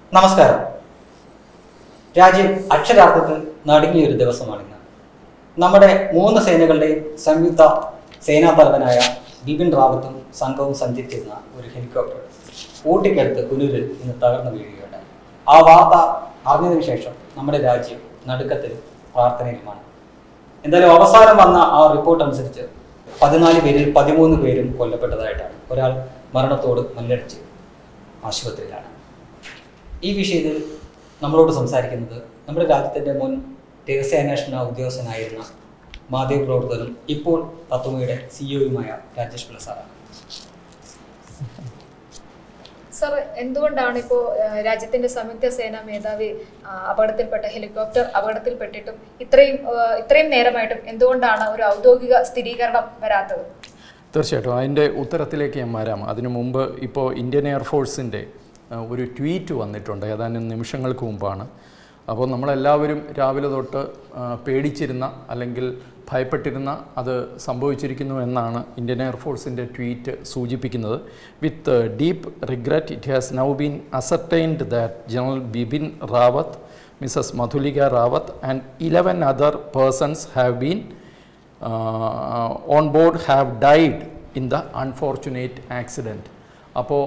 നമസ്കാരം രാജ്യം അക്ഷരാർത്ഥത്തിൽ നടുങ്ങിയ ഒരു ദിവസമാണിന്ന് നമ്മുടെ മൂന്ന് സേനകളുടെയും സംയുക്ത സേനാ തലവനായ ബിപിൻ റാവത്തും സംഘവും സഞ്ചരിച്ചിരുന്ന ഒരു ഹെലികോപ്റ്റർ ഊട്ടിക്കടുത്ത് കുനൂരിൽ ഇന്ന് തകർന്നു വീഴുകയുണ്ടായി ആ വാർത്ത അറിഞ്ഞതിനു ശേഷം നമ്മുടെ രാജ്യം നടുക്കത്തിലും പ്രാർത്ഥനയിലുമാണ് എന്തായാലും അവസാനം വന്ന ആ റിപ്പോർട്ട് അനുസരിച്ച് പതിനാല് പേരിൽ പതിമൂന്ന് പേരും കൊല്ലപ്പെട്ടതായിട്ടാണ് ഒരാൾ മരണത്തോട് മല്ലടിച്ച് ആശുപത്രിയിലാണ് ഈ വിഷയത്തിൽ നമ്മളോട് സംസാരിക്കുന്നത് നമ്മുടെ രാജ്യത്തിൻ്റെ മുൻ രഹസ്യാന്വേഷണ ഉദ്യോഗസ്ഥനായിരുന്ന മാധ്യമപ്രവർത്തകനും ഇപ്പോൾ തത്വമയുടെ സിഇഒയുമായ രാജേഷ് പിള്ള സാറാണ് സർ എന്തുകൊണ്ടാണ് ഇപ്പോൾ രാജ്യത്തിന്റെ സംയുക്ത സേനാ മേധാവി ആ, അപകടത്തിൽപ്പെട്ട ഹെലികോപ്റ്റർ അപകടത്തിൽപ്പെട്ടിട്ടും ഇത്രയും ആ, ഇത്രയും നേരമായിട്ടും എന്തുകൊണ്ടാണ് ഒരു ഔദ്യോഗിക സ്ഥിരീകരണം വരാത്തത് തീർച്ചയായിട്ടും അതിൻ്റെ ഉത്തരത്തിലേക്ക് ഞാൻ വരാം അതിനു മുമ്പ് ഇപ്പോൾ ഇന്ത്യൻ എയർഫോഴ്സിൻ്റെ ഒരു ട്വീറ്റ് വന്നിട്ടുണ്ട് ഏതാനും നിമിഷങ്ങൾക്ക് മുമ്പാണ് അപ്പോൾ നമ്മളെല്ലാവരും രാവിലെ തൊട്ട് ആ, പേടിച്ചിരുന്ന അല്ലെങ്കിൽ ഭയപ്പെട്ടിരുന്ന അത് സംഭവിച്ചിരിക്കുന്നു എന്നാണ് ഇന്ത്യൻ എയർഫോഴ്സിൻ്റെ ട്വീറ്റ് സൂചിപ്പിക്കുന്നത് with deep regret it has now been ascertained that general Bipin Rawat Mrs Madhulika Rawat and eleven other persons have been on board have died in the unfortunate accident അപ്പോൾ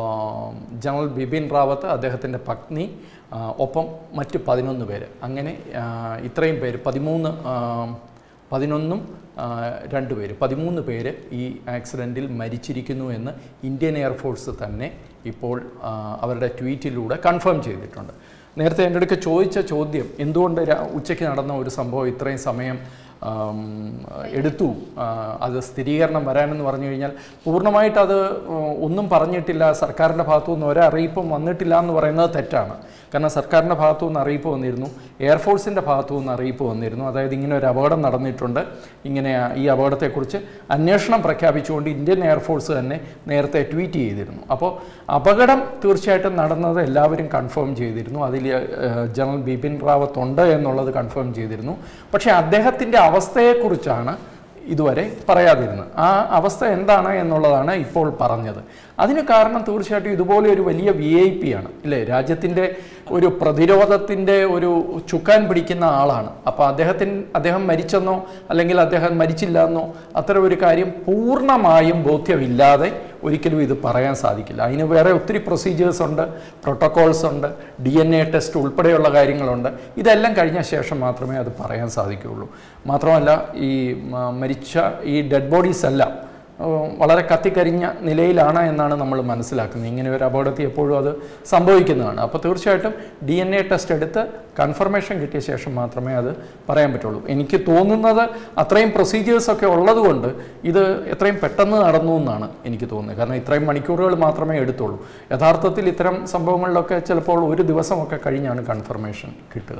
ജനറൽ ബിപിൻ റാവത്ത് അദ്ദേഹത്തിൻ്റെ പത്നി ആ, ഒപ്പം മറ്റ് പതിനൊന്ന് പേര് അങ്ങനെ ആ, ഇത്രയും പേര് പതിമൂന്ന് ആ, പതിനൊന്നും ആ, രണ്ട് പേര് പതിമൂന്ന് പേര് ഈ ആക്സിഡൻറ്റിൽ മരിച്ചിരിക്കുന്നു എന്ന് ഇന്ത്യൻ എയർഫോഴ്സ് തന്നെ ഇപ്പോൾ ആ, അവരുടെ ട്വീറ്റിലൂടെ കൺഫേം ചെയ്തിട്ടുണ്ട് നേരത്തെ എൻ്റെ അടുക്ക് ചോദിച്ച ചോദ്യം എന്തുകൊണ്ട് രാ- ഉച്ചയ്ക്ക് നടന്ന ഒരു സംഭവം ഇത്രയും സമയം ആം, എടുത്തു ആ, അത് സ്ഥിരീകരണം വരാനെന്ന് പറഞ്ഞു കഴിഞ്ഞാൽ പൂർണ്ണമായിട്ട് അത് ഉം, ഒന്നും പറഞ്ഞിട്ടില്ല സർക്കാരിൻ്റെ ഭാഗത്തു നിന്ന് ഒരറിയിപ്പും വന്നിട്ടില്ല എന്ന് പറയുന്നത് തെറ്റാണ് കാരണം സർക്കാരിൻ്റെ ഭാഗത്തു നിന്ന് അറിയിപ്പ് വന്നിരുന്നു എയർഫോഴ്സിൻ്റെ ഭാഗത്തു നിന്ന് അറിയിപ്പ് വന്നിരുന്നു അതായത് ഇങ്ങനെ ഒരു അപകടം നടന്നിട്ടുണ്ട് ഇങ്ങനെ ഈ അപകടത്തെക്കുറിച്ച് അന്വേഷണം പ്രഖ്യാപിച്ചുകൊണ്ട് ഇന്ത്യൻ എയർഫോഴ്സ് തന്നെ നേരത്തെ ട്വീറ്റ് ചെയ്തിരുന്നു അപ്പോൾ അപകടം തീർച്ചയായിട്ടും നടന്നത് എല്ലാവരും കൺഫേം ചെയ്തിരുന്നു അതിൽ ഏഹ്, ജനറൽ ബിപിൻ റാവത്ത് ഉണ്ട് എന്നുള്ളത് കൺഫേം ചെയ്തിരുന്നു പക്ഷേ അദ്ദേഹത്തിൻ്റെ അവസ്ഥയെക്കുറിച്ചാണ് ഇതുവരെ പറയാതിരുന്നത് ആ അവസ്ഥ എന്താണ് എന്നുള്ളതാണ് ഇപ്പോൾ പറഞ്ഞത് അതിന് കാരണം തീർച്ചയായിട്ടും ഇതുപോലെ ഒരു വലിയ വി ഐ പി ആണ് ഇല്ലേ രാജ്യത്തിൻ്റെ ഒരു പ്രതിരോധത്തിൻ്റെ ഒരു ചുക്കാൻ പിടിക്കുന്ന ആളാണ് അപ്പോൾ അദ്ദേഹത്തിന് അദ്ദേഹം മരിച്ചെന്നോ അല്ലെങ്കിൽ അദ്ദേഹം മരിച്ചില്ല എന്നോ അത്തരം ഒരു കാര്യം പൂർണ്ണമായും ബോധ്യമില്ലാതെ ഒരിക്കലും ഇത് പറയാൻ സാധിക്കില്ല അതിന് വേറെ ഒത്തിരി പ്രൊസീജിയേഴ്സ് ഉണ്ട് പ്രോട്ടോകോൾസ് ഉണ്ട് ഡി എൻ എ ടെസ്റ്റ് ഉൾപ്പെടെയുള്ള കാര്യങ്ങളുണ്ട് ഇതെല്ലാം കഴിഞ്ഞ ശേഷം മാത്രമേ അത് പറയാൻ സാധിക്കുകയുള്ളൂ മാത്രമല്ല ഈ മ, മരിച്ച ഈ ഡെഡ് ബോഡീസ് എല്ലാം ഉം, വളരെ കത്തിക്കരിഞ്ഞ നിലയിലാണ് എന്നാണ് നമ്മൾ മനസ്സിലാക്കുന്നത് ഇങ്ങനെ ഒരു അപകടത്തിൽ എപ്പോഴും അത് സംഭവിക്കുന്നതാണ് അപ്പോൾ തീർച്ചയായിട്ടും ഡി എൻ എ ടെസ്റ്റ് എടുത്ത് കൺഫർമേഷൻ കിട്ടിയ ശേഷം മാത്രമേ അത് പറയാൻ പറ്റുള്ളൂ എനിക്ക് തോന്നുന്നത് അത്രയും പ്രൊസീജിയേഴ്സൊക്കെ ഉള്ളതുകൊണ്ട് ഇത് എത്രയും പെട്ടെന്ന് നടന്നു എന്നാണ് എനിക്ക് തോന്നുന്നത് കാരണം ഇത്രയും മണിക്കൂറുകൾ മാത്രമേ എടുത്തുള്ളൂ യഥാർത്ഥത്തിൽ ഇത്തരം സംഭവങ്ങളിലൊക്കെ ചിലപ്പോൾ ഒരു ദിവസമൊക്കെ കഴിഞ്ഞാണ് കൺഫർമേഷൻ കിട്ടുക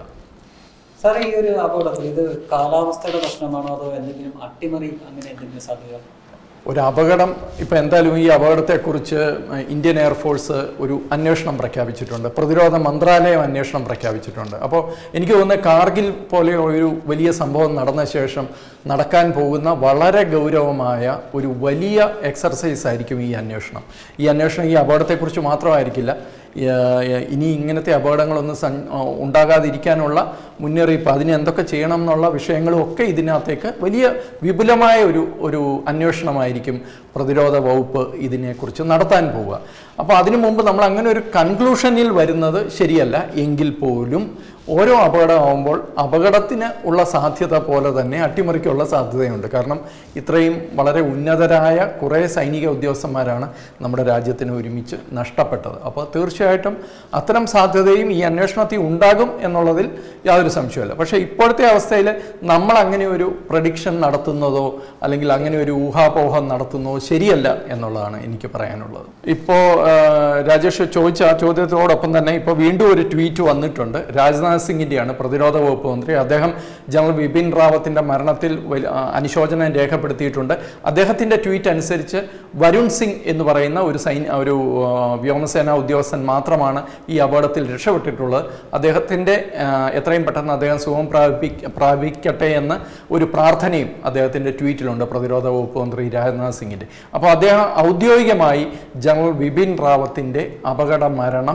സാർ ഈ ഒരു അപകടത്തിൽ ഇത് കാലാവസ്ഥയുടെ പ്രശ്നമാണോ അതോ എന്തെങ്കിലും അട്ടിമറി അങ്ങനെ എന്തെങ്കിലും സാധ്യത ഒരു അപകടം ഇപ്പോൾ എന്തായാലും ഈ അപകടത്തെക്കുറിച്ച് ഇന്ത്യൻ എയർഫോഴ്സ് ഒരു അന്വേഷണം പ്രഖ്യാപിച്ചിട്ടുണ്ട് പ്രതിരോധ മന്ത്രാലയം അന്വേഷണം പ്രഖ്യാപിച്ചിട്ടുണ്ട് അപ്പോൾ എനിക്ക് തോന്നുന്നത് കാർഗിൽ പോലെ ഒരു വലിയ സംഭവം നടന്ന ശേഷം നടക്കാൻ പോകുന്ന വളരെ ഗൗരവമായ ഒരു വലിയ എക്സർസൈസ് ആയിരിക്കും ഈ അന്വേഷണം ഈ അന്വേഷണം ഈ അപകടത്തെക്കുറിച്ച് മാത്രമായിരിക്കില്ല ഏഹ് ഇനി ഇങ്ങനത്തെ അപകടങ്ങളൊന്നും സൻ ഉണ്ടാകാതിരിക്കാനുള്ള മുന്നറിയിപ്പ് അതിന് എന്തൊക്കെ ചെയ്യണം എന്നുള്ള വിഷയങ്ങളും ഒക്കെ ഇതിനകത്തേക്ക് വലിയ വിപുലമായ ഒരു ഒരു അന്വേഷണമായിരിക്കും പ്രതിരോധ വകുപ്പ് ഇതിനെക്കുറിച്ച് നടത്താൻ പോവുക അപ്പോൾ അതിനു മുമ്പ് നമ്മൾ അങ്ങനെ ഒരു കൺക്ലൂഷനിൽ വരുന്നത് ശരിയല്ല എങ്കിൽ പോലും ഓരോ അപകടമാകുമ്പോൾ അപകടത്തിന് ഉള്ള സാധ്യത പോലെ തന്നെ അട്ടിമറിക്കുള്ള സാധ്യതയുണ്ട് കാരണം ഇത്രയും വളരെ ഉന്നതരായ കുറേ സൈനിക ഉദ്യോഗസ്ഥന്മാരാണ് നമ്മുടെ രാജ്യത്തിന് ഒരുമിച്ച് നഷ്ടപ്പെട്ടത് അപ്പോൾ തീർച്ചയായിട്ടും അത്തരം സാധ്യതയും ഈ അന്വേഷണത്തിൽ ഉണ്ടാകും എന്നുള്ളതിൽ യാതൊരു സംശയമില്ല പക്ഷേ ഇപ്പോഴത്തെ അവസ്ഥയിൽ നമ്മൾ അങ്ങനെ ഒരു പ്രഡിക്ഷൻ നടത്തുന്നതോ അല്ലെങ്കിൽ അങ്ങനെ ഒരു ഊഹാപോഹം നടത്തുന്നതോ ശരിയല്ല എന്നുള്ളതാണ് എനിക്ക് പറയാനുള്ളത് ഇപ്പോൾ രാജേഷ് ചോദിച്ച ആ ചോദ്യത്തോടൊപ്പം തന്നെ ഇപ്പോൾ വീണ്ടും ഒരു ട്വീറ്റ് വന്നിട്ടുണ്ട് രാജ്നാഥ് സിംഗിൻ്റെയാണ് പ്രതിരോധ വകുപ്പ് മന്ത്രി അദ്ദേഹം ജനറൽ ബിപിൻ റാവത്തിൻ്റെ മരണത്തിൽ വലി- ആ, അനുശോചനം രേഖപ്പെടുത്തിയിട്ടുണ്ട് അദ്ദേഹത്തിൻ്റെ ട്വീറ്റ് അനുസരിച്ച് വരുൺ സിംഗ് എന്ന് പറയുന്ന ഒരു സൈന്യ ഒരു ആ, വ്യോമസേനാ ഉദ്യോഗസ്ഥൻ മാത്രമാണ് ഈ അപകടത്തിൽ രക്ഷപ്പെട്ടിട്ടുള്ളത് അദ്ദേഹത്തിൻ്റെ ആ, എത്രയും പെട്ടെന്ന് അദ്ദേഹം സുഖം പ്രാപി പ്രാപിക്കട്ടെ എന്ന് ഒരു പ്രാർത്ഥനയും അദ്ദേഹത്തിൻ്റെ ട്വീറ്റിലുണ്ട് പ്രതിരോധ വകുപ്പ് മന്ത്രി രാജ്നാഥ് സിംഗിൻ്റെ അപ്പോൾ അദ്ദേഹം ഔദ്യോഗികമായി ജനറൽ ബിപിൻ റാവത്തിൻ്റെ അപകട മരണം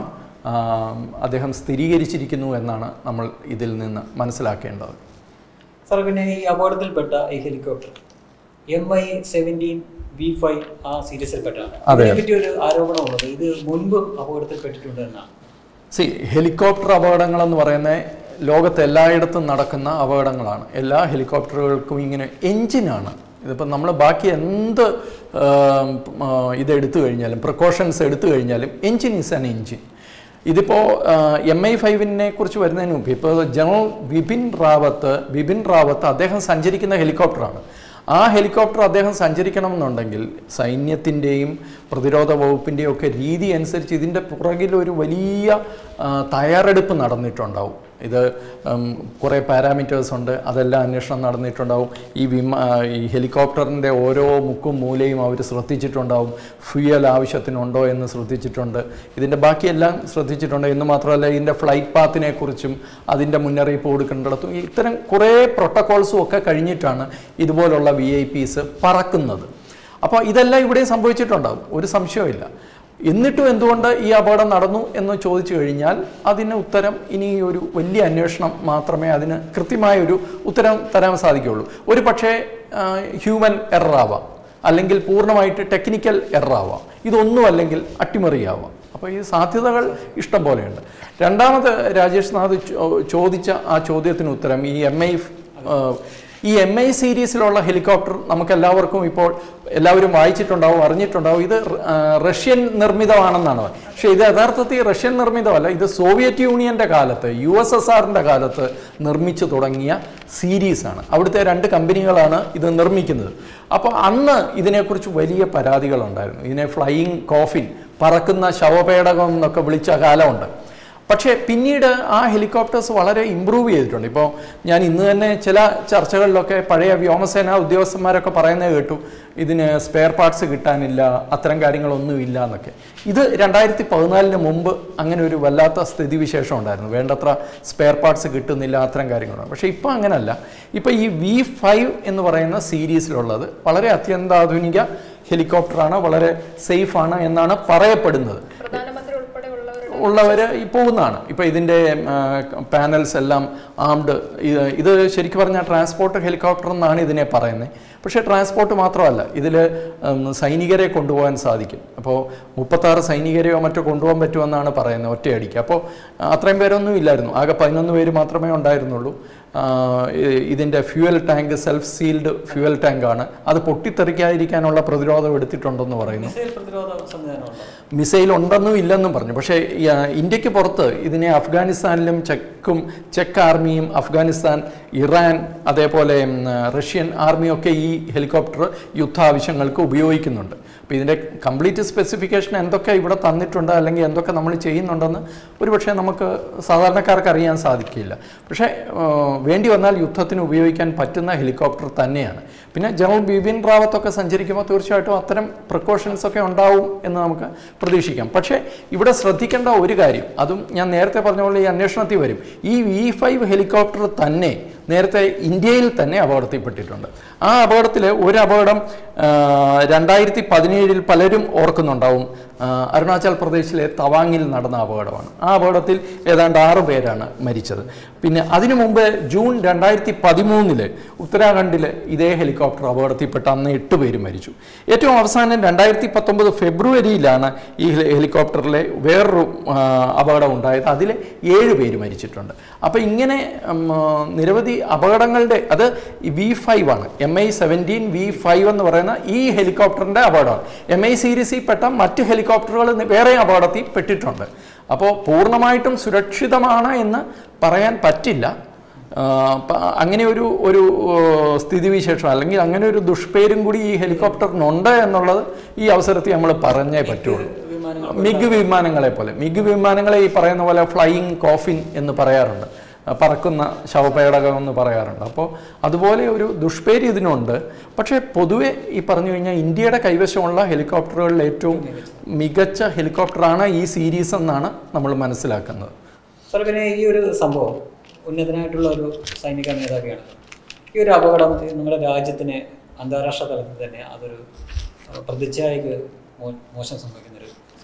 ആ, അദ്ദേഹം സ്ഥിരീകരിച്ചിരിക്കുന്നു എന്നാണ് നമ്മൾ ഇതിൽ നിന്ന് മനസ്സിലാക്കേണ്ടത് സാർ പിന്നെ ഈ അപകടത്തിൽപ്പെട്ട ഈ helicopter M I seventeen V five ആ സീരീസിൽപ്പെട്ടാണ് അതെ. ഇതിനെപ്പറ്റി ഒരു ആരോപണമുള്ളത് ഇത് മുൻപും അപകടത്തിൽപ്പെട്ടിട്ടുണ്ട് എന്നാണ് സി ഹെലികോപ്റ്റർ അപകടങ്ങളെന്ന് പറയുന്നത് ലോകത്ത് എല്ലായിടത്തും നടക്കുന്ന അപകടങ്ങളാണ് എല്ലാ ഹെലികോപ്റ്ററുകൾക്കും ഇങ്ങനെ എൻജിനാണ് ഇതിപ്പോൾ നമ്മൾ ബാക്കി എന്ത് ആം, ആ, ഇത് എടുത്തു കഴിഞ്ഞാലും പ്രിക്കോഷൻസ് എടുത്തു കഴിഞ്ഞാലും എൻജിൻ ഈസ് ആൻ എൻജിൻ ഇതിപ്പോൾ എം ഐ ഫൈവിനെ കുറിച്ച് വരുന്നതിന് മുമ്പ് ഇപ്പോൾ ജനറൽ വിപിൻ റാവത്ത് ബിപിൻ റാവത്ത് അദ്ദേഹം സഞ്ചരിക്കുന്ന ഹെലികോപ്റ്ററാണ് ആ ഹെലികോപ്റ്റർ അദ്ദേഹം സഞ്ചരിക്കണമെന്നുണ്ടെങ്കിൽ സൈന്യത്തിൻ്റെയും പ്രതിരോധ വകുപ്പിൻ്റെയും ഒക്കെ രീതി അനുസരിച്ച് ഇതിൻ്റെ പുറകിൽ ഒരു വലിയ ആ, തയ്യാറെടുപ്പ് നടന്നിട്ടുണ്ടാവും ഇത് ഉം, കുറേ പാരാമീറ്റേഴ്സ് ഉണ്ട് അതെല്ലാം അന്വേഷണം നടന്നിട്ടുണ്ടാവും ഈ വിമാ ഈ ഹെലികോപ്റ്ററിൻ്റെ ഓരോ മുക്കും മൂലയും അവർ ശ്രദ്ധിച്ചിട്ടുണ്ടാവും ഫ്യൂയൽ ആവശ്യത്തിനുണ്ടോ എന്ന് ശ്രദ്ധിച്ചിട്ടുണ്ട് ഇതിൻ്റെ ബാക്കിയെല്ലാം ശ്രദ്ധിച്ചിട്ടുണ്ട് എന്ന് മാത്രമല്ല ഇതിൻ്റെ ഫ്ലൈറ്റ് പാത്തിനെ കുറിച്ചും അതിൻ്റെ മുന്നറിയിപ്പ് കൊടുക്കേണ്ടിടത്തും ഇത്തരം കുറേ പ്രോട്ടോകോൾസും ഒക്കെ കഴിഞ്ഞിട്ടാണ് ഇതുപോലുള്ള വി ഐ പീസ് പറക്കുന്നത് അപ്പോൾ ഇതെല്ലാം ഇവിടെയും സംഭവിച്ചിട്ടുണ്ടാവും ഒരു സംശയവുമില്ല എന്നിട്ടും എന്തുകൊണ്ട് ഈ അപകടം നടന്നു എന്ന് ചോദിച്ചു കഴിഞ്ഞാൽ അതിന് ഉത്തരം ഇനി ഒരു വലിയ അന്വേഷണം മാത്രമേ അതിന് കൃത്യമായൊരു ഉത്തരം തരാൻ സാധിക്കുകയുള്ളൂ ഒരു പക്ഷേ ഹ്യൂമൻ എറർ ആവാം അല്ലെങ്കിൽ പൂർണ്ണമായിട്ട് ടെക്നിക്കൽ എറർ ആവാം ഇതൊന്നും അല്ലെങ്കിൽ അട്ടിമറിയാവാം അപ്പോൾ ഈ സാധ്യതകൾ ഇഷ്ടം പോലെയുണ്ട് രണ്ടാമത് രാജേഷ് നാഥ് ചോ- ചോദിച്ച ആ ചോദ്യത്തിന് ഉത്തരം ഈ എം ഐ ഈ എം ഐ സീരീസിലുള്ള ഹെലികോപ്റ്റർ നമുക്ക് എല്ലാവർക്കും ഇപ്പോൾ എല്ലാവരും വായിച്ചിട്ടുണ്ടാവും അറിഞ്ഞിട്ടുണ്ടാവും ഇത് റ- ആ, റഷ്യൻ നിർമ്മിതമാണെന്നാണ് പക്ഷേ ഇത് യഥാർത്ഥത്തിൽ റഷ്യൻ നിർമ്മിതമല്ല ഇത് സോവിയറ്റ് യൂണിയൻ്റെ കാലത്ത് യു എസ് എസ് ആറിൻ്റെ കാലത്ത് നിർമ്മിച്ചു തുടങ്ങിയ സീരീസാണ് അവിടുത്തെ രണ്ട് കമ്പനികളാണ് ഇത് നിർമ്മിക്കുന്നത് അപ്പോൾ അന്ന് ഇതിനെക്കുറിച്ച് വലിയ പരാതികളുണ്ടായിരുന്നു ഇതിനെ ഫ്ലൈയിങ് കോഫിൻ പറക്കുന്ന ശവപേടകം എന്നൊക്കെ വിളിച്ച കാലമുണ്ട് പക്ഷേ പിന്നീട് ആ ഹെലികോപ്റ്റേഴ്സ് വളരെ ഇമ്പ്രൂവ് ചെയ്തിട്ടുണ്ട് ഇപ്പോൾ ഞാൻ ഇന്ന് തന്നെ ചില ചർച്ചകളിലൊക്കെ പഴയ വ്യോമസേന ഉദ്യോഗസ്ഥന്മാരൊക്കെ പറയുന്നത് കേട്ടു ഇതിന് സ്പെയർ പാർട്സ് കിട്ടാനില്ല അത്തരം കാര്യങ്ങളൊന്നും ഇല്ല എന്നൊക്കെ ഇത് രണ്ടായിരത്തി പതിനാലിന് മുമ്പ് അങ്ങനെ ഒരു വല്ലാത്ത സ്ഥിതിവിശേഷം ഉണ്ടായിരുന്നു വേണ്ടത്ര സ്പെയർ പാർട്സ് കിട്ടുന്നില്ല അത്തരം കാര്യങ്ങളാണ് പക്ഷേ ഇപ്പോൾ അങ്ങനല്ല ഇപ്പോൾ ഈ വി ഫൈവ് എന്ന് പറയുന്ന സീരീസിലുള്ളത് വളരെ അത്യന്താധുനിക ഹെലികോപ്റ്ററാണ് വളരെ സേഫാണ് എന്നാണ് പറയപ്പെടുന്നത് പ്രധാനമന്ത്രി ഉൾപ്പെടെ ഉള്ളവരുടെ ഉള്ളവർ ഈ പോകുന്നതാണ് ഇപ്പോൾ ഇതിൻ്റെ പാനൽസ് എല്ലാം ആംഡ് ഇത് ശരിക്കും പറഞ്ഞാൽ ട്രാൻസ്പോർട്ട് ഹെലികോപ്റ്റർ എന്നാണ് ഇതിനെ പറയുന്നത് പക്ഷേ ട്രാൻസ്പോർട്ട് മാത്രമല്ല ഇതിൽ സൈനികരെ കൊണ്ടുപോകാൻ സാധിക്കും അപ്പോൾ മുപ്പത്താറ് സൈനികരെയോ മറ്റോ കൊണ്ടുപോകാൻ പറ്റുമെന്നാണ് പറയുന്നത് ഒറ്റയടിക്ക് അപ്പോൾ അത്രയും പേരൊന്നും ഇല്ലായിരുന്നു ആകെ പതിനൊന്ന് പേര് മാത്രമേ ഉണ്ടായിരുന്നുള്ളൂ ആ, ഇ- ഇതിൻ്റെ fuel tank self sealed fuel ടാങ്കാണ് അത് പൊട്ടിത്തെറിക്കാതിരിക്കാനുള്ള പ്രതിരോധം എടുത്തിട്ടുണ്ടെന്ന് പറയുന്നു മിസൈൽ പ്രതിരോധ സംവിധാനമുണ്ടോ മിസൈൽ ഉണ്ടെന്നും ഇല്ലെന്നും പറഞ്ഞു പക്ഷേ ഈ, ആ, ഇന്ത്യക്ക് പുറത്ത് ഇതിനെ അഫ്ഗാനിസ്ഥാനിലും ചെക്കും ചെക്ക് ആർമിയും അഫ്ഗാനിസ്ഥാൻ ഇറാൻ അതേപോലെ ഉം, റഷ്യൻ ആർമിയൊക്കെ ഈ ഹെലികോപ്റ്റർ യുദ്ധാവശ്യങ്ങൾക്ക് ഉപയോഗിക്കുന്നുണ്ട് അപ്പോൾ ഇതിൻ്റെ കംപ്ലീറ്റ് സ്പെസിഫിക്കേഷൻ എന്തൊക്കെ ഇവിടെ തന്നിട്ടുണ്ട് അല്ലെങ്കിൽ എന്തൊക്കെ നമ്മൾ ചെയ്യുന്നുണ്ടെന്ന് ഒരുപക്ഷെ നമുക്ക് സാധാരണക്കാർക്ക് അറിയാൻ സാധിക്കില്ല പക്ഷേ ആ, വേണ്ടി വന്നാൽ യുദ്ധത്തിന് ഉപയോഗിക്കാൻ പറ്റുന്ന ഹെലികോപ്റ്റർ തന്നെയാണ് പിന്നെ ജനറൽ ബിപിൻ റാവത്തൊക്കെ സഞ്ചരിക്കുമ്പോൾ തീർച്ചയായിട്ടും അത്തരം പ്രിക്കോഷൻസ് ഒക്കെ ഉണ്ടാവും എന്ന് നമുക്ക് പ്രതീക്ഷിക്കാം പക്ഷേ ഇവിടെ ശ്രദ്ധിക്കേണ്ട ഒരു കാര്യം അതും ഞാൻ നേരത്തെ പറഞ്ഞ പോലെ ഈ അന്വേഷണത്തിൽ വരും ഈ വി ഫൈവ് ഹെലികോപ്റ്റർ തന്നെ നേരത്തെ ഇന്ത്യയിൽ തന്നെ അപകടത്തിൽപ്പെട്ടിട്ടുണ്ട് ആ അപകടത്തിൽ ഒരു അപകടം ആ, രണ്ടായിരത്തി പതിനേഴിൽ പലരും ഓർക്കുന്നുണ്ടാവും ആ, അരുണാചൽ പ്രദേശിലെ തവാങ്ങിൽ നടന്ന അപകടമാണ് ആ അപകടത്തിൽ ഏതാണ്ട് ആറ് പേരാണ് മരിച്ചത് പിന്നെ അതിനു മുമ്പ് ജൂൺ രണ്ടായിരത്തി പതിമൂന്നില് ഉത്തരാഖണ്ഡിൽ ഇതേ ഹെലികോപ്റ്റർ അപകടത്തിൽപ്പെട്ട അന്ന് എട്ട് പേര് മരിച്ചു ഏറ്റവും അവസാനം രണ്ടായിരത്തി പത്തൊമ്പത് ഫെബ്രുവരിയിലാണ് ഈ ഹെലി- ഹെലികോപ്റ്ററിലെ വേറൊരു ആ, അപകടം ഉണ്ടായത് അതിൽ ഏഴ് പേര് മരിച്ചിട്ടുണ്ട് അപ്പോൾ ഇങ്ങനെ ഉം, ആ, നിരവധി അപകടങ്ങളുടെ അത് വി ഫൈവ് ആണ് M I seventeen V five എന്ന് പറയുന്ന ഈ ഹെലികോപ്റ്ററിൻ്റെ അപകടമാണ് എം ഐ സീരീസിൽ പെട്ട മറ്റ് ഹെലികോപ്റ്ററുകൾ വേറെ അപകടത്തിൽ പെട്ടിട്ടുണ്ട് അപ്പോൾ പൂർണ്ണമായിട്ടും സുരക്ഷിതമാണ് എന്ന് പറയാൻ പറ്റില്ല ആ, പ- അങ്ങനെ ഒരു ഒരു ആ, സ്ഥിതിവിശേഷം അല്ലെങ്കിൽ അങ്ങനെ ഒരു ദുഷ്പേരും കൂടി ഈ ഹെലികോപ്റ്ററിനുണ്ട് എന്നുള്ളത് ഈ അവസരത്തിൽ നമ്മൾ പറഞ്ഞേ പറ്റുള്ളൂ വിമാനങ്ങൾ മിഗ് വിമാനങ്ങളെ പോലെ മിഗ് വിമാനങ്ങളെ ഈ പറയുന്ന പോലെ ഫ്ലൈയിങ് കോഫിൻ എന്ന് പറയാറുണ്ട് ആ, പറക്കുന്ന ശവപേടകം എന്ന് പറയാറുണ്ട് അപ്പോൾ അതുപോലെ ഒരു ദുഷ്പേര് ഇതിനുണ്ട് പക്ഷേ പൊതുവെ ഈ പറഞ്ഞു കഴിഞ്ഞാൽ ഇന്ത്യയുടെ കൈവശമുള്ള ഹെലികോപ്റ്ററുകളിൽ ഏറ്റവും മികച്ച ഹെലികോപ്റ്ററാണ് ഈ സീരീസ് എന്നാണ് നമ്മൾ മനസ്സിലാക്കുന്നത് സാർ പിന്നെ ഈ ഒരു സംഭവം ഉന്നതനായിട്ടുള്ള ഒരു സൈനിക മേധാവിയാണ് ഈ ഒരു അപകടം നമ്മുടെ രാജ്യത്തിന് അന്താരാഷ്ട്ര തലത്തിൽ തന്നെ അതൊരു അഹ് പ്രതിച്ഛായക്ക് മോ- മോശം സംഭവിക്കുന്നൊരു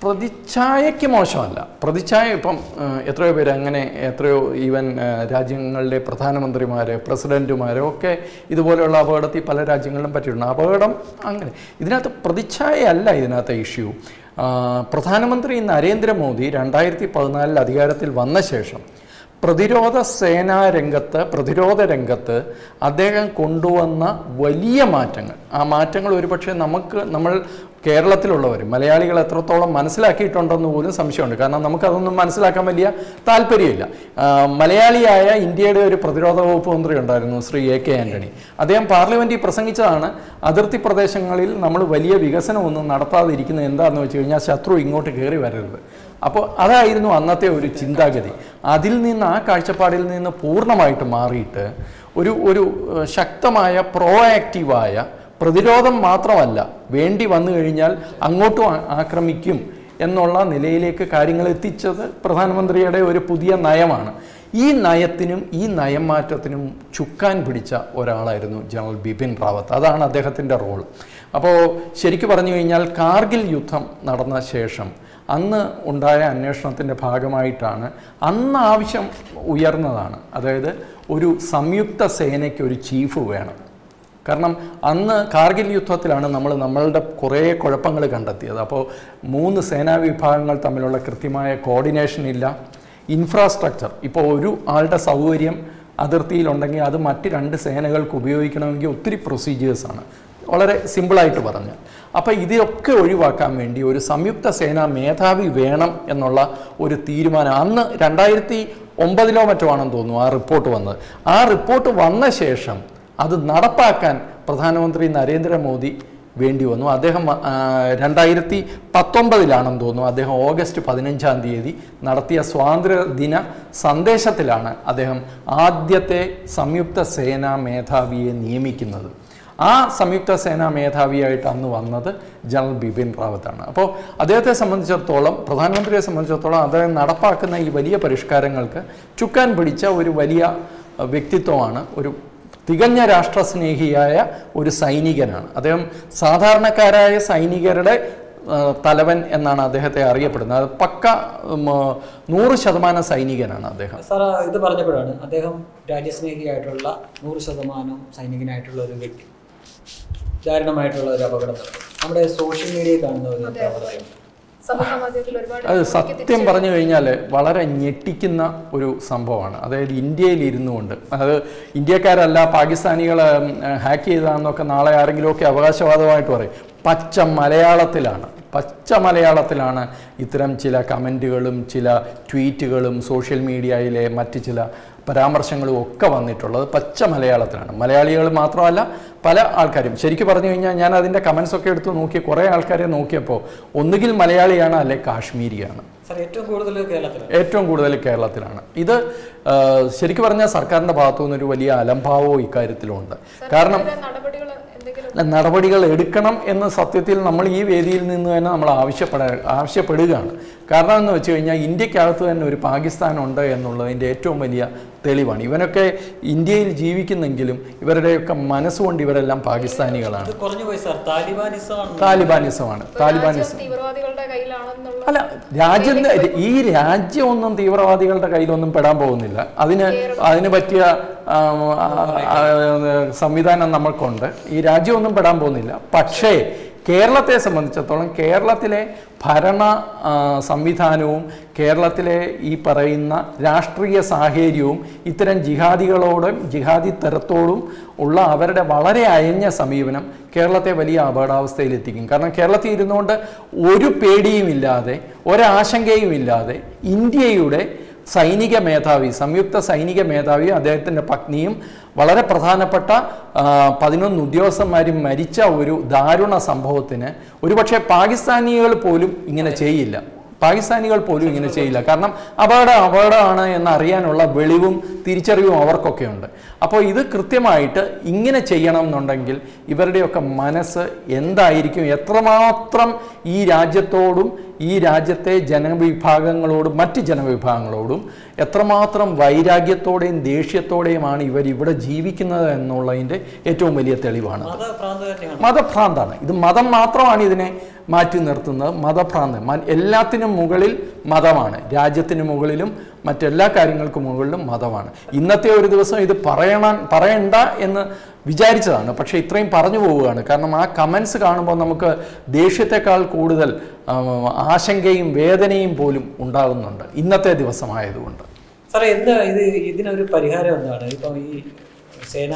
പ്രതിച്ഛായയ്ക്ക് മോശമല്ല പ്രതിച്ഛായ ഇപ്പം ആ, എത്രയോ പേര് അങ്ങനെ എത്രയോ ഈവൻ ആ, രാജ്യങ്ങളിലെ പ്രധാനമന്ത്രിമാർ പ്രസിഡൻറ്റുമാരോ ഒക്കെ ഇതുപോലെയുള്ള അപകടത്തിൽ പല രാജ്യങ്ങളിലും പറ്റിയിട്ടുണ്ട് അപകടം അങ്ങനെ ഇതിനകത്ത് പ്രതിച്ഛായയല്ല ഇതിനകത്തെ ഇഷ്യൂ ആ, പ്രധാനമന്ത്രി നരേന്ദ്രമോദി രണ്ടായിരത്തി പതിനാലിൽ അധികാരത്തിൽ വന്ന ശേഷം പ്രതിരോധ സേനാ രംഗത്ത് പ്രതിരോധ രംഗത്ത് അദ്ദേഹം കൊണ്ടുവന്ന വലിയ മാറ്റങ്ങൾ ആ മാറ്റങ്ങൾ ഒരുപക്ഷെ നമുക്ക് നമ്മൾ കേരളത്തിലുള്ളവർ മലയാളികൾ എത്രത്തോളം മനസ്സിലാക്കിയിട്ടുണ്ടെന്ന് പോലും സംശയമുണ്ട് കാരണം നമുക്കതൊന്നും മനസ്സിലാക്കാൻ വലിയ താല്പര്യമില്ല ആ, മലയാളിയായ ഇന്ത്യയുടെ ഒരു പ്രതിരോധ വകുപ്പ് മന്ത്രി ഉണ്ടായിരുന്നു ശ്രീ എ കെ ആന്റണി അദ്ദേഹം പാർലമെന്റിൽ പ്രസംഗിച്ചതാണ് അതിർത്തി പ്രദേശങ്ങളിൽ നമ്മൾ വലിയ വികസനമൊന്നും നടത്താതിരിക്കുന്നത് എന്താണെന്ന് വെച്ച് കഴിഞ്ഞാൽ ശത്രു ഇങ്ങോട്ട് കയറി വരരുത് അപ്പോൾ അതായിരുന്നു അന്നത്തെ ഒരു ചിന്താഗതി അതിൽ നിന്ന് ആ കാഴ്ചപ്പാടിൽ നിന്ന് പൂർണ്ണമായിട്ട് മാറിയിട്ട് ഒരു ഒരു ഏഹ്, ശക്തമായ പ്രോ ആക്റ്റീവായ പ്രതിരോധം മാത്രമല്ല വേണ്ടി വന്നു കഴിഞ്ഞാൽ അങ്ങോട്ടും ആ- ആക്രമിക്കും എന്നുള്ള നിലയിലേക്ക് കാര്യങ്ങൾ എത്തിച്ചത് പ്രധാനമന്ത്രിയുടെ ഒരു പുതിയ നയമാണ് ഈ നയത്തിനും ഈ നയം മാറ്റത്തിനും ചുക്കാൻ പിടിച്ച ഒരാളായിരുന്നു ജനറൽ ബിപിൻ റാവത്ത് അതാണ് അദ്ദേഹത്തിൻ്റെ റോൾ അപ്പോൾ ശരിക്കു പറഞ്ഞു കഴിഞ്ഞാൽ കാർഗിൽ യുദ്ധം നടന്ന ശേഷം അന്ന് ഉണ്ടായ അന്വേഷണത്തിൻ്റെ ഭാഗമായിട്ടാണ് അന്ന് ആവശ്യം ഉയർന്നതാണ് അതായത് ഒരു സംയുക്ത സേനയ്ക്ക് ഒരു ചീഫ് വേണം കാരണം അന്ന് കാർഗിൽ യുദ്ധത്തിലാണ് നമ്മൾ നമ്മളുടെ കുറേ കുഴപ്പങ്ങൾ കണ്ടെത്തിയത് അപ്പോൾ മൂന്ന് സേനാ വിഭാഗങ്ങൾ തമ്മിലുള്ള കൃത്യമായ കോർഡിനേഷൻ ഇല്ല ഇൻഫ്രാസ്ട്രക്ചർ ഇപ്പോൾ ഒരു ആളുടെ സൗകര്യം അതിർത്തിയിലുണ്ടെങ്കിൽ അത് മറ്റ് രണ്ട് സേനകൾക്ക് ഉപയോഗിക്കണമെങ്കിൽ ഒത്തിരി പ്രൊസീജിയേഴ്സാണ് വളരെ സിമ്പിളായിട്ട് പറഞ്ഞ് അപ്പോൾ ഇതൊക്കെ ഒഴിവാക്കാൻ വേണ്ടി ഒരു സംയുക്ത സേനാ മേധാവി വേണം എന്നുള്ള ഒരു തീരുമാനം അന്ന് രണ്ടായിരത്തി ഒമ്പതിലോ മറ്റോ ആണെന്ന് തോന്നുന്നു ആ റിപ്പോർട്ട് വന്നത് ആ റിപ്പോർട്ട് വന്ന ശേഷം അത് നടപ്പാക്കാൻ പ്രധാനമന്ത്രി നരേന്ദ്രമോദി വേണ്ടി വന്നു അദ്ദേഹം ആ, രണ്ടായിരത്തി പത്തൊമ്പതിലാണെന്ന് തോന്നുന്നു അദ്ദേഹം ഓഗസ്റ്റ് പതിനഞ്ചാം തീയതി നടത്തിയ സ്വാതന്ത്ര്യ ദിന സന്ദേശത്തിലാണ് അദ്ദേഹം ആദ്യത്തെ സംയുക്ത സേനാ മേധാവിയെ നിയമിക്കുന്നത് ആ സംയുക്ത സേനാ മേധാവിയായിട്ട് അന്ന് വന്നത് ജനറൽ ബിപിൻ റാവത്താണ് അപ്പോൾ അദ്ദേഹത്തെ സംബന്ധിച്ചിടത്തോളം പ്രധാനമന്ത്രിയെ സംബന്ധിച്ചിടത്തോളം അദ്ദേഹം നടപ്പാക്കുന്ന ഈ വലിയ പരിഷ്കാരങ്ങൾക്ക് ചുക്കാൻ പിടിച്ച ഒരു വലിയ അഹ്, വ്യക്തിത്വമാണ് ഒരു തികഞ്ഞ രാഷ്ട്രസ്നേഹിയായ ഒരു സൈനികനാണ് അദ്ദേഹം സാധാരണക്കാരായ സൈനികരുടെ ആ, തലവൻ എന്നാണ് അദ്ദേഹത്തെ അറിയപ്പെടുന്നത് അത് പക്ക ഉം, ആ, നൂറ് ശതമാനം സൈനികനാണ് അദ്ദേഹം സാർ ഇത് പറഞ്ഞപ്പോഴാണ് അദ്ദേഹം രാജ്യസ്നേഹിയായിട്ടുള്ള നൂറ് ശതമാനം സൈനികനായിട്ടുള്ള ഒരു വ്യക്തി ദാരുണമായിട്ടുള്ള ഒരു അപകടം നടന്നു നമ്മുടെ സോഷ്യൽ മീഡിയയിൽ കാണുന്ന ഒരു അതെ, അതെ. പ്രവണതയാണ് സമൂഹ മാധ്യമത്തിൽ ഒരുപാട് അത് ഒഴുക്കി സത്യം തിരിച്ച് പറഞ്ഞു കഴിഞ്ഞാൽ വളരെ ഞെട്ടിക്കുന്ന ഒരു സംഭവമാണ് അതായത് ഇന്ത്യയിൽ ഇരുന്നു കൊണ്ട് അത് ഇന്ത്യക്കാരല്ല പാകിസ്ഥാനികളെ ഹാക്ക് ചെയ്താന്നൊക്കെ നാളെ ആരെങ്കിലുമൊക്കെ അവകാശവാദമായിട്ട് പറയും പച്ച മലയാളത്തിലാണ് പച്ച മലയാളത്തിലാണ് ഇത്തരം ചില കമൻറ്റുകളും ചില ട്വീറ്റുകളും സോഷ്യൽ മീഡിയയിലെ മറ്റ് ചില പരാമർശങ്ങളും ഒക്കെ വന്നിട്ടുള്ളത് പച്ച മലയാളത്തിലാണ് മലയാളികൾ മാത്രമല്ല പല ആൾക്കാരും ശരിക്കും പറഞ്ഞു കഴിഞ്ഞാൽ ഞാൻ അതിൻ്റെ കമൻസ് ഒക്കെ എടുത്ത് നോക്കി കുറേ ആൾക്കാരെ നോക്കിയപ്പോൾ ഒന്നുകിൽ മലയാളിയാണ് അല്ലെ കാശ്മീരിയാണ് സാർ ഏറ്റവും കൂടുതൽ കേരളത്തിൽ ഏറ്റവും കൂടുതൽ കേരളത്തിലാണ് ഇത് ആ, ശരിക്കും പറഞ്ഞാൽ സർക്കാരിൻ്റെ ഭാഗത്തു നിന്നൊരു വലിയ അലംഭാവവും ഇക്കാര്യത്തിലുണ്ട് കാരണം സർക്കാരിന്റെ നടപടികൾ എന്തെങ്കിലും അല്ല, നടപടികൾ എടുക്കണം എന്ന് സത്യത്തിൽ നമ്മൾ ഈ വേദിയിൽ നിന്ന് തന്നെ നമ്മൾ ആവശ്യപ്പെട ആവശ്യപ്പെടുകയാണ് കാരണം എന്ന് വെച്ച് കഴിഞ്ഞാൽ ഇന്ത്യക്കകത്ത് തന്നെ ഒരു പാകിസ്ഥാൻ ഉണ്ട് എന്നുള്ളതിൻ്റെ ഏറ്റവും വലിയ തെളിവാണ് ഇവനൊക്കെ ഇന്ത്യയിൽ ജീവിക്കുന്നെങ്കിലും ഇവരുടെയൊക്കെ മനസ്സുകൊണ്ട് ഇവരെല്ലാം പാകിസ്ഥാനികളാണ് ഇത് കുറഞ്ഞു പോയി സാർ താലിബാനിസമാണ് താലിബാനിസമാണ് താലിബാനിസം രാജ്യം തീവ്രവാദികളുടെ കയ്യിലാണെന്നുള്ള അല്ല രാജ്യം ഈ രാജ്യമൊന്നും തീവ്രവാദികളുടെ കയ്യിലൊന്നും പെടാൻ പോകുന്നില്ല അതിന് അതിന് പറ്റിയ ആ, ആ, ആ, സംവിധാനം നമ്മൾക്കുണ്ട് ഈ രാജ്യമൊന്നും പെടാൻ പോകുന്നില്ല പക്ഷേ കേരളത്തെ സംബന്ധിച്ചിടത്തോളം കേരളത്തിലെ ഭരണ ആ, സംവിധാനവും കേരളത്തിലെ ഈ പറയുന്ന രാഷ്ട്രീയ സാഹചര്യവും ഇത്തരം ജിഹാദികളോടും ജിഹാദി തരത്തോടും ഉള്ള അവരുടെ വളരെ അയഞ്ഞ സമീപനം കേരളത്തെ വലിയ അപകടാവസ്ഥയിൽ എത്തിക്കും കാരണം കേരളത്തിൽ ഇരുന്നുകൊണ്ട് ഒരു പേടിയും ഇല്ലാതെ ഒരാശങ്കയും ഇല്ലാതെ ഇന്ത്യയുടെ സൈനിക മേധാവി സംയുക്ത സൈനിക മേധാവി അദ്ദേഹത്തിൻ്റെ പത്നിയും വളരെ പ്രധാനപ്പെട്ട ആ, പതിനൊന്ന് ഉദ്യോഗസ്ഥന്മാരും മരിച്ച ഒരു ദാരുണ സംഭവത്തിന് ഒരുപക്ഷെ പാകിസ്ഥാനികൾ പോലും ഇങ്ങനെ ചെയ്യില്ല പാകിസ്ഥാനികൾ പോലും ഇങ്ങനെ ചെയ്യില്ല കാരണം അപകടം അപകടമാണ് എന്ന് അറിയാനുള്ള വെളിവും തിരിച്ചറിവും അവർക്കൊക്കെ ഉണ്ട് അപ്പോൾ ഇത് കൃത്യമായിട്ട് ഇങ്ങനെ ചെയ്യണം എന്നുണ്ടെങ്കിൽ ഇവരുടെയൊക്കെ മനസ്സ് എന്തായിരിക്കും എത്രമാത്രം ഈ രാജ്യത്തോടും ഈ രാജ്യത്തെ ജനവിഭാഗങ്ങളോടും മറ്റ് ജനവിഭാഗങ്ങളോടും എത്രമാത്രം വൈരാഗ്യത്തോടെയും ദേഷ്യത്തോടെയുമാണ് ഇവർ ഇവിടെ ജീവിക്കുന്നത് എന്നുള്ളതിൻ്റെ ഏറ്റവും വലിയ തെളിവാണ് മതഭ്രാന്ത് തന്നെയാണ് മതഭ്രാന്താണ് ഇത് മതം മാത്രമാണ് ഇതിനെ മാറ്റി നിർത്തുന്നത് മതഭ്രാന്ത് മ- എല്ലാത്തിനും മുകളിൽ മതമാണ് രാജ്യത്തിന് മുകളിലും മറ്റെല്ലാ കാര്യങ്ങൾക്കും മുകളിലും മതമാണ് ഇന്നത്തെ ഒരു ദിവസം ഇത് പറയണം പറയണ്ട എന്ന് വിചാരിച്ചതാണ് പക്ഷേ ഇത്രയും പറഞ്ഞു പോവുകയാണ് കാരണം ആ കമൻസ് കാണുമ്പോൾ നമുക്ക് ദേഷ്യത്തെക്കാൾ കൂടുതൽ ആ, ആശങ്കയും വേദനയും പോലും ഉണ്ടാകുന്നുണ്ട് ഇന്നത്തെ ദിവസമായതുകൊണ്ട് സാറേ എന്താ ഇത് ഇതിനൊരു പരിഹാരം എന്താണ് ഇപ്പം ഈ സേനാ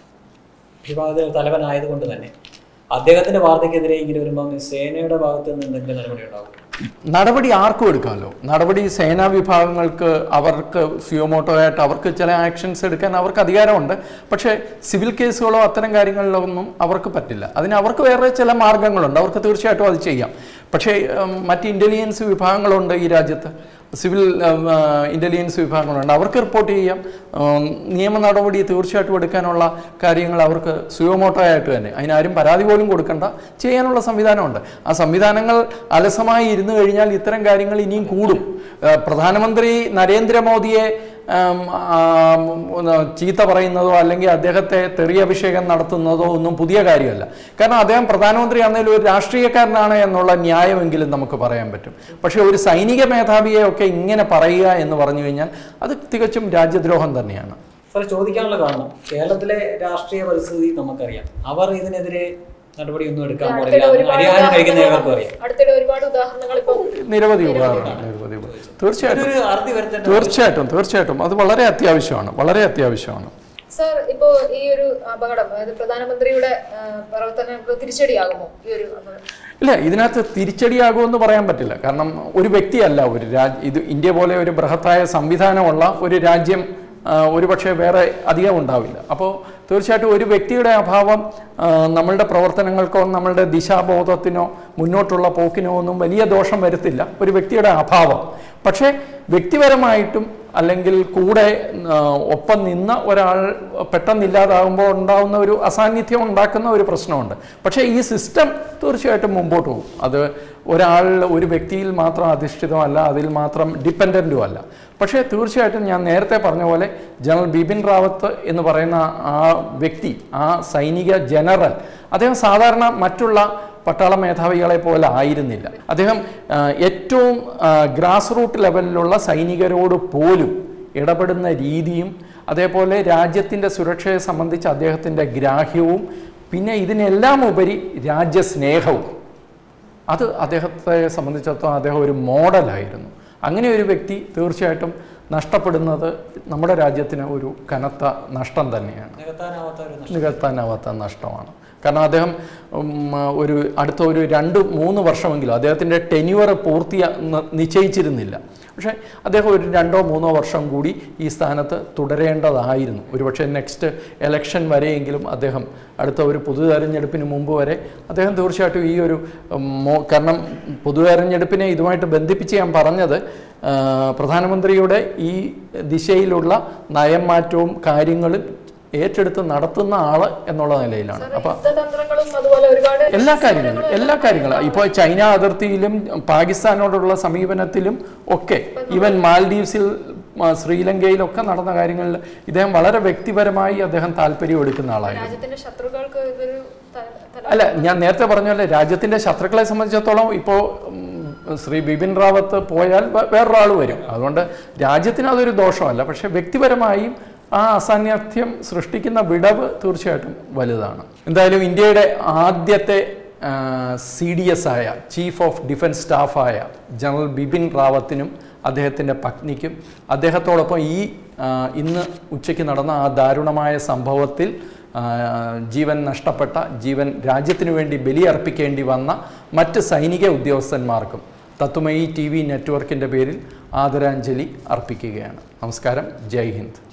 വിഭാഗത്തിൽ തലവനായതുകൊണ്ട് തന്നെ അദ്ദേഹത്തിന്റെ വാർത്തയ്ക്കെതിരെ ഇങ്ങനെ വരുമ്പോൾ ഈ സേനയുടെ ഭാഗത്ത് നിന്ന് എന്തെങ്കിലും നടപടി ഉണ്ടാവും നടപടി ആർക്കും എടുക്കാമല്ലോ നടപടി സേനാ വിഭാഗങ്ങൾക്ക് അവർക്ക് സിയോമോട്ടോ ആയിട്ട് അവർക്ക് ചില ആക്ഷൻസ് എടുക്കാൻ അവർക്ക് അധികാരമുണ്ട് പക്ഷേ സിവിൽ കേസുകളോ അത്തരം കാര്യങ്ങളിലൊന്നും അവർക്ക് പറ്റില്ല അതിന് അവർക്ക് വേറെ ചില മാർഗങ്ങളുണ്ട് അവർക്ക് തീർച്ചയായിട്ടും അത് ചെയ്യാം പക്ഷേ ഉം, മറ്റ് ഇൻ്റലിജൻസ് വിഭാഗങ്ങളുണ്ട് ഈ രാജ്യത്ത് സിവിൽ ഇൻ്റലിജൻസ് വിഭാഗങ്ങളുണ്ട് അവർക്ക് റിപ്പോർട്ട് ചെയ്യാം ഉം, നിയമ നടപടി തീർച്ചയായിട്ടും എടുക്കാനുള്ള കാര്യങ്ങൾ അവർക്ക് സുയോമോട്ടോ ആയിട്ട് തന്നെ അതിനാരും പരാതി പോലും കൊടുക്കണ്ട ചെയ്യാനുള്ള സംവിധാനമുണ്ട് ആ സംവിധാനങ്ങൾ അലസമായി ഇരുന്നു കഴിഞ്ഞാൽ ഇത്തരം കാര്യങ്ങൾ ഇനിയും കൂടും ആ, പ്രധാനമന്ത്രി നരേന്ദ്രമോദിയെ ആം, ആം, ഒന്ന് ചീത്ത പറയുന്നതോ അല്ലെങ്കിൽ അദ്ദേഹത്തെ തെറിയഭിഷേകം നടത്തുന്നതോ ഒന്നും പുതിയ കാര്യമല്ല കാരണം അദ്ദേഹം പ്രധാനമന്ത്രി ആണെങ്കിലും ഒരു രാഷ്ട്രീയക്കാരനാണ് എന്നുള്ള ന്യായമെങ്കിലും നമുക്ക് പറയാൻ പറ്റും പക്ഷേ ഒരു സൈനിക മേധാവിയെ ഒക്കെ ഇങ്ങനെ പറയുക എന്ന് പറഞ്ഞു കഴിഞ്ഞാൽ അത് തികച്ചും രാജ്യദ്രോഹം തന്നെയാണ് സാർ ചോദിക്കാനുള്ള കാരണം കേരളത്തിലെ രാഷ്ട്രീയ പരിസ്ഥിതി നമുക്കറിയാം അവർ ഇതിനെതിരെ നടപടിയൊന്നും എടുക്കാൻ അടുത്തിടെ പാടില്ല ഒരുപാട് ഹരിയാന കഴിക്കുന്ന ഉദാഹരണങ്ങൾ ഏവർക്കും അറിയാം അടുത്തിടെ ഒരുപാട് ഉദാഹരണങ്ങൾ ഇപ്പം നിരവധി ഉപകാരങ്ങൾ നിരവധി ഉപകാരം. തീർച്ചയായിട്ടും ഒരു അറുതി വരുത്തേണ്ട തീർച്ചയായിട്ടും തീർച്ചയായിട്ടും അത് വളരെ അത്യാവശ്യമാണ് വളരെ അത്യാവശ്യമാണ് സർ ഇപ്പോ ഈ ഒരു അപകടം അതായത് പ്രധാനമന്ത്രിയുടെ ആ, പ്രവർത്തനങ്ങൾക്ക് തിരിച്ചടിയാകുമോ ഈ ഒരു അപകടം ഇല്ല ഇതിനകത്ത് തിരിച്ചടിയാകുമെന്ന് പറയാൻ പറ്റില്ല കാരണം ഒരു വ്യക്തിയല്ല ഒരു രാജ്യ ഇത് ഇന്ത്യ പോലെ ഒരു ബൃഹത്തായ സംവിധാനമുള്ള ഒരു രാജ്യം ആ, ഒരുപക്ഷെ വേറെ അധികം ഉണ്ടാവില്ല അപ്പോൾ തീർച്ചയായിട്ടും ഒരു വ്യക്തിയുടെ അഭാവം ആ, നമ്മളുടെ പ്രവർത്തനങ്ങൾക്കോ നമ്മളുടെ ദിശാബോധത്തിനോ മുന്നോട്ടുള്ള പോക്കിനോ ഒന്നും വലിയ ദോഷം വരുത്തില്ല ഒരു വ്യക്തിയുടെ അഭാവം പക്ഷേ വ്യക്തിപരമായിട്ടും അല്ലെങ്കിൽ കൂടെ ആ, ഒപ്പം നിന്ന ഒരാൾ പെട്ടെന്നില്ലാതാകുമ്പോൾ ഉണ്ടാകുന്ന ഒരു അസാന്നിധ്യം ഉണ്ടാക്കുന്ന ഒരു പ്രശ്നമുണ്ട് പക്ഷേ ഈ സിസ്റ്റം തീർച്ചയായിട്ടും മുമ്പോട്ട് പോകും അത് ഒരാൾ ഒരു വ്യക്തിയിൽ മാത്രം അധിഷ്ഠിതമല്ല അതിൽ മാത്രം ഡിപ്പെൻഡൻറ്റും അല്ല പക്ഷേ തീർച്ചയായിട്ടും ഞാൻ നേരത്തെ പറഞ്ഞ പോലെ ജനറൽ ബിപിൻ റാവത്ത് എന്ന് പറയുന്ന ആ വ്യക്തി ആ സൈനിക ജനറൽ അദ്ദേഹം സാധാരണ മറ്റുള്ള പട്ടാള മേധാവികളെ പോലെ ആയിരുന്നില്ല അദ്ദേഹം ആ, ഏറ്റവും ഗ്രാസ് റൂട്ട് ലെവലിലുള്ള സൈനികരോട് പോലും ഇടപെടുന്ന രീതിയും അതേപോലെ രാജ്യത്തിൻ്റെ സുരക്ഷയെ സംബന്ധിച്ച് അദ്ദേഹത്തിൻ്റെ ഗ്രാഹ്യവും പിന്നെ ഇതിനെല്ലാം ഉപരി രാജ്യസ്നേഹവും അത് അദ്ദേഹത്തെ സംബന്ധിച്ചിടത്തോളം അദ്ദേഹം ഒരു മോഡലായിരുന്നു അങ്ങനെ ഒരു വ്യക്തി തീർച്ചയായിട്ടും നഷ്ടപ്പെടുന്നത് നമ്മുടെ രാജ്യത്തിന് ഒരു കനത്ത നഷ്ടം തന്നെയാണ് നികത്താനാവാത്ത ഒരു നഷ്ടം. നികത്താനാവാത്ത നഷ്ടമാണ് കാരണം അദ്ദേഹം ഉം, ഒരു അടുത്ത ഒരു രണ്ട് മൂന്ന് വർഷമെങ്കിലും അദ്ദേഹത്തിൻ്റെ ടെന്യൂർ പൂർത്തിയ ന- നിശ്ചയിച്ചിരുന്നില്ല പക്ഷേ അദ്ദേഹം ഒരു രണ്ടോ മൂന്നോ വർഷം കൂടി ഈ സ്ഥാനത്ത് തുടരേണ്ടതായിരുന്നു ഒരുപക്ഷെ നെക്സ്റ്റ് എലക്ഷൻ വരെയെങ്കിലും അദ്ദേഹം അടുത്ത ഒരു പൊതു തെരഞ്ഞെടുപ്പിന് മുമ്പ് വരെ അദ്ദേഹം തീർച്ചയായിട്ടും ഈ ഒരു ഉം, മോ- കാരണം പൊതു തെരഞ്ഞെടുപ്പിനെ ഇതുമായിട്ട് ബന്ധിപ്പിച്ച് ഞാൻ പറഞ്ഞത് ആ, പ്രധാനമന്ത്രിയുടെ ഈ ദിശയിലുള്ള നയം മാറ്റവും കാര്യങ്ങളും ഏറ്റെടുത്ത് നടത്തുന്ന ആള് എന്നുള്ള നിലയിലാണ് സർ, അപ്പൊ യുദ്ധതന്ത്രങ്ങളും അതുപോലെ ഒരുപാട് എല്ലാ കാര്യങ്ങളും എല്ലാ കാര്യങ്ങളും ഇപ്പോൾ ചൈന അതിർത്തിയിലും പാകിസ്ഥാനോടുള്ള സമീപനത്തിലും ഒക്കെ ഈവൻ മാൽഡീവ്സിൽ ആ, ശ്രീലങ്കയിലൊക്കെ നടന്ന കാര്യങ്ങളിൽ ഇദ്ദേഹം വളരെ വ്യക്തിപരമായി അദ്ദേഹം താല്പര്യം എടുക്കുന്ന ആളായിരുന്നു രാജ്യത്തിന്റെ ശത്രുക്കൾക്ക് ഇതൊരു ത- തല- അല്ല ഞാൻ നേരത്തെ പറഞ്ഞ പോലെ രാജ്യത്തിന്റെ ശത്രുക്കളെ സംബന്ധിച്ചിടത്തോളം ഇപ്പോൾ ശ്രീ ബിപിൻ റാവത്ത് പോയാൽ വേ- വേറൊരാൾ വരും അതുകൊണ്ട് രാജ്യത്തിന് അതൊരു ദോഷമല്ല പക്ഷെ വ്യക്തിപരമായും ആ അസാന്നിധ്യം സൃഷ്ടിക്കുന്ന വിടവ് തീർച്ചയായിട്ടും വലുതാണ് എന്തായാലും ഇന്ത്യയുടെ ആദ്യത്തെ സി ഡി എസ് ആയ ചീഫ് ഓഫ് ഡിഫൻസ് സ്റ്റാഫായ ജനറൽ ബിപിൻ റാവത്തിനും അദ്ദേഹത്തിൻ്റെ പത്നിക്കും അദ്ദേഹത്തോടൊപ്പം ഈ ആ, ഇന്ന് ഉച്ചയ്ക്ക് നടന്ന ആ ദാരുണമായ സംഭവത്തിൽ ആ, ജീവൻ നഷ്ടപ്പെട്ട ജീവൻ രാജ്യത്തിനു വേണ്ടി ബലിയർപ്പിക്കേണ്ടി വന്ന മറ്റ് സൈനിക ഉദ്യോഗസ്ഥന്മാർക്കും തത്തുമയി ടി വി നെറ്റ്വർക്കിൻ്റെ പേരിൽ ആദരാഞ്ജലി അർപ്പിക്കുകയാണ് നമസ്കാരം ജയ് ഹിന്ദ്